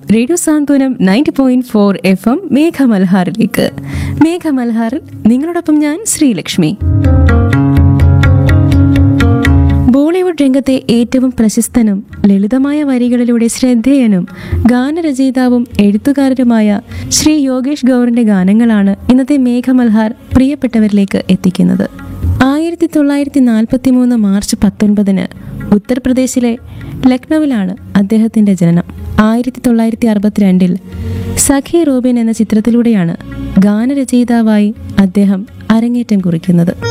radio Santhwanam ninety point four F M മേഘമൽഹാറിലേക്ക് മേഘമൽഹാറിൽ നിങ്ങളോടൊപ്പം ഞാൻ ശ്രീലക്ഷ്മി ബോളിവുഡ് രംഗത്തെ ഏറ്റവും പ്രശസ്തനും ലളിതമായ വരികളിലൂടെ ശ്രദ്ധേയനും ഗാനരചയിതാവും എഴുത്തുകാരനുമായ ശ്രീ യോഗേഷ് ഗൗറിന്റെ ഗാനങ്ങളാണ് ഇന്നത്തെ മേഘമൽഹാർ പ്രിയപ്പെട്ടവരിലേക്ക് എത്തിക്കുന്നത് ആയിരത്തി തൊള്ളായിരത്തി നാൽപ്പത്തി മൂന്ന് മാർച്ച് പത്തൊൻപതിന് ഉത്തർപ്രദേശിലെ ലക്നൌവിലാണ് അദ്ദേഹത്തിന്റെ ജനനം ആയിരത്തി തൊള്ളായിരത്തി അറുപത്തിരണ്ടിൽ സഖി റോബിൻ എന്ന ചിത്രത്തിലൂടെയാണ് ഗാനരചയിതാവായി അദ്ദേഹം അരങ്ങേറ്റം കുറിക്കുന്നത്